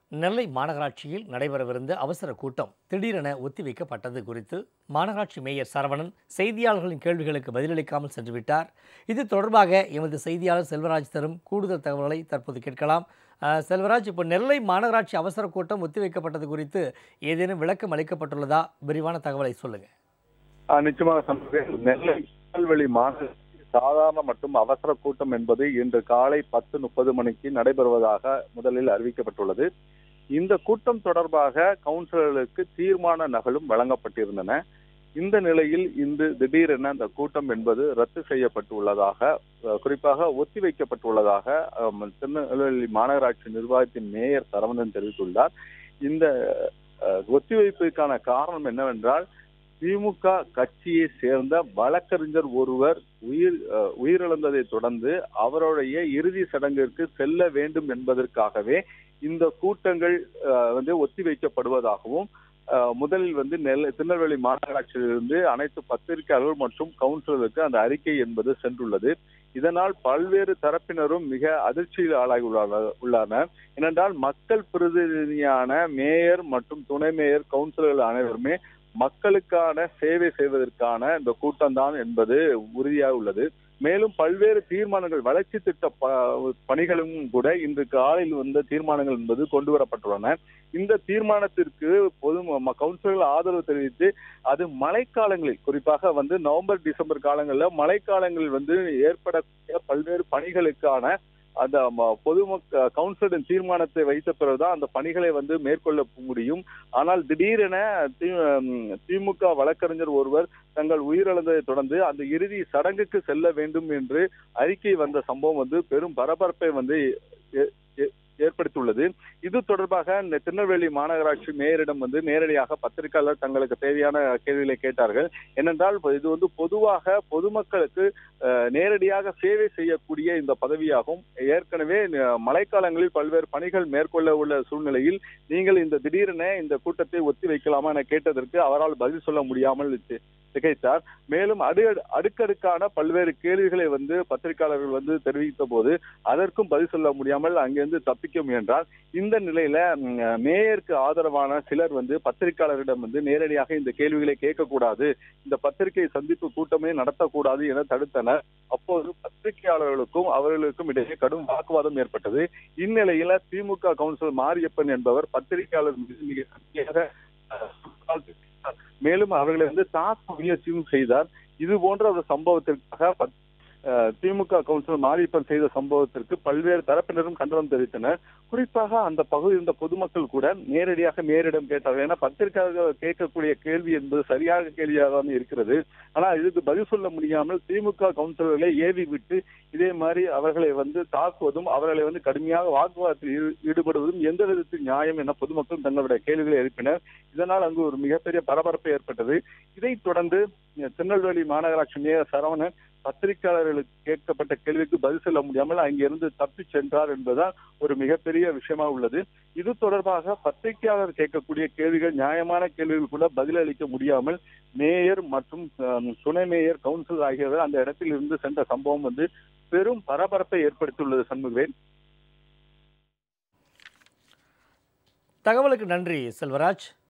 நெல்லை மாநகராட்சியில் நடைபெறவிருந்த அவசர கூட்டம் திடீரென ஒத்திவைக்கப்பட்டது குறித்து மாநகராட்சி மேயர் சரவணன் செய்தியாளர்களின் கேள்விகளுக்கு பதிலளிக்காமல் சென்றுவிட்டார் இது தொடர்பாக எமது செய்தியாளர் செல்வராஜ் தரும் கூடுதல் தகவல்களை தற்போது கேட்கலாம் அஹ், செல்வராஜ் இப்போ நெல்லை மாநகராட்சி அவசர கூட்டம் ஒத்திவைக்கப்பட்டது குறித்து ஏதேனும் விளக்கம் அளிக்கப்பட்டுள்ளதா விரிவான தகவலை சொல்லுங்க ஆ, நிச்சயமாக சம்பவம் நெல்லை திருநெல்வேலி மாநகர சாதாரண மற்றும் அவசர கூட்டம் என்பது இன்று காலை பத்து முப்பது மணிக்கு நடைபெறுவதாக முதலில் அறிவிக்கப்பட்டுள்ளது இந்த கூட்டம் தொடர்பாக கவுன்சிலர்களுக்கு தீர்மான நகலும் வழங்கப்பட்டிருந்தன இந்த நிலையில் இன்று திடீரென அந்த கூட்டம் என்பது ரத்து செய்யப்பட்டுள்ளதாக அஹ், குறிப்பாக ஒத்திவைக்கப்பட்டுள்ளதாக அஹ், திருநெல்வேலி மாநகராட்சி நிர்வாகத்தின் மேயர் சரவணன் தெரிவித்துள்ளார் இந்த அஹ், ஒத்திவைப்புக்கான காரணம் என்னவென்றால் திமுக கட்சியை சேர்ந்த வழக்கறிஞர் ஒருவர் உயிர் அஹ், உயிரிழந்ததை தொடர்ந்து அவருடைய இறுதி சடங்கிற்கு செல்ல வேண்டும் என்பதற்காகவே இந்த கூட்டங்கள் அஹ், வந்து ஒத்திவைக்கப்படுவதாகவும் அஹ், முதலில் வந்து நெல்லை திருநெல்வேலி மாநகராட்சியிலிருந்து அனைத்து பத்திரிகையாளர்கள் மற்றும் கவுன்சிலருக்கு அந்த அறிக்கை என்பது சென்றுள்ளது இதனால் பல்வேறு தரப்பினரும் மிக அதிர்ச்சியில் ஆளாகி உள்ளார்- உள்ளனர் ஏனென்றால் மக்கள் பிரதிநிதியான மேயர் மற்றும் துணை மேயர் கவுன்சிலர்கள் அனைவருமே மக்களுக்கான சேவை செய்வதற்கான இந்த கூட்டம் தான் என்பது உறுதியாக உள்ளது மேலும் பல்வேறு தீர்மானங்கள் வளர்ச்சி திட்ட ப- பணிகளும் கூட இன்று காலையில் வந்த தீர்மானங்கள் என்பது கொண்டு வரப்பட்டுள்ளன இந்த தீர்மானத்திற்கு பொது ம- கவுன்சிலர்கள் ஆதரவு தெரிவித்து அது மழைக்காலங்களில் குறிப்பாக வந்து நவம்பர் டிசம்பர் காலங்களில் மழைக்காலங்களில் வந்து ஏற்படக்கூடிய பல்வேறு பணிகளுக்கான அந்த ம- பொதுமக்கள் கவுன்சிலரின் தீர்மானத்தை வைத்த பிறகுதான் அந்த பணிகளை வந்து மேற்கொள்ள முடியும் ஆனால் திடீரென தி- ம், திமுக வழக்கறிஞர் ஒருவர் தங்கள் உயிரிழந்ததை தொடர்ந்து அந்த இறுதி சடங்குக்கு செல்ல வேண்டும் என்று அறிக்கை வந்த சம்பவம் வந்து பெரும் பரபரப்பை வந்து ஏ- ஏ- ஏற்படுத்தியுள்ளது இது தொடர்பாக இந்த திருநெல்வேலி மாநகராட்சி மேயரிடம் வந்து நேரடியாக பத்திரிகையாளர் தங்களுக்கு தேவையான கேள்விகளை கேட்டார்கள் ஏனென்றால் இது வந்து பொதுவாக பொதுமக்களுக்கு அஹ், நேரடியாக சேவை செய்யக்கூடிய இந்த பதவியாகும் ஏற்கனவே அஹ், மழைக்காலங்களில் பல்வேறு பணிகள் மேற்கொள்ள உள்ள சூழ்நிலையில் நீங்கள் இந்த திடீரென இந்த கூட்டத்தை ஒத்தி வைக்கலாமா என கேட்டதற்கு அவரால் பதில் சொல்ல முடியாமல் தி- திகைத்தார் மேலும் அடு அடுக்கடுக்கான பல்வேறு கேள்விகளை வந்து பத்திரிகையாளர்கள் வந்து தெரிவித்த போது அதற்கும் பதில் சொல்ல முடியாமல் அங்கிருந்து தப்பிக்க முயன்றார் இந்த நிலையில ம், மேயருக்கு ஆதரவான சிலர் வந்து பத்திரிகையாளரிடம் வந்து நேரடியாக இந்த கேள்விகளை கேட்கக்கூடாது இந்த பத்திரிகை சந்திப்பு கூட்டமே நடத்தக்கூடாது என தடுத்தனர் அப்போது பத்திரிகையாளர்களுக்கும் அவர்களுக்கும் இடையே கடும் வாக்குவாதம் ஏற்பட்டது இந்நிலையில திமுக கவுன்சிலர் மாரியப்பன் என்பவர் பத்திரிகையாளர் மீது மிக கடுமையாக, அஹ், குற்றால் தெரிவித்தார். மேலும் அவர்களை வந்து தாக்க முயற்சியும் செய்தார் இது போன்ற ஒரு சம்பவத்திற்காக பத்- அஹ், திமுக கவுன்சிலர் மாரியப்பன் செய்த சம்பவத்திற்கு பல்வேறு தரப்பினரும் கண்டனம் தெரிவித்தனர் குறிப்பாக அந்த பகுதியில் இருந்த பொதுமக்கள் கூட நேரடியாக மேயரிடம் கேட்டார்கள் ஏன்னா பத்திரிகையாளர்கள் கேட்கக்கூடிய கேள்வி என்பது சரியாக கேள்வியாக தான் இருக்கிறது ஆனால் இதுக்கு பதில் சொல்ல முடியாமல் திமுக கவுன்சிலர்களை ஏவி விட்டு இதே மாதிரி அவர்களை வந்து தாக்குவதும் அவர்களை வந்து கடுமையாக வாக்குவாதத்தில் ஈடு- ஈடுபடுவதும் எந்த விதத்தில் நியாயம் என பொதுமக்கள் தங்களுடைய கேள்விகளை எழுப்பினர் இதனால் அங்கு ஒரு மிகப்பெரிய பரபரப்பு ஏற்பட்டது இதைத் தொடர்ந்து அஹ், திருநெல்வேலி மாநகராட்சி மேயர் சரவணன் பத்திரிகையாளர்களுக்கு கேட்கப்பட்ட கேள்விக்கு பதில் சொல்ல முடியாமல் அங்கிருந்து தப்பிச் சென்றார் என்பதுதான் ஒரு மிகப்பெரிய விஷயமாக உள்ளது இது தொடர்பாக பத்திரிகையாளர் கேட்கக்கூடிய கேள்விகள் நியாயமான கேள்விகள் கூட பதிலளிக்க முடியாமல் மேயர் மற்றும் அஹ், துணை மேயர் கவுன்சிலர் ஆகியவர் அந்த இடத்தில் இருந்து சென்ற சம்பவம் வந்து பெரும் பரபரப்பை ஏற்படுத்தியுள்ளது சண்முகவேல் தகவலுக்கு நன்றி செல்வராஜ்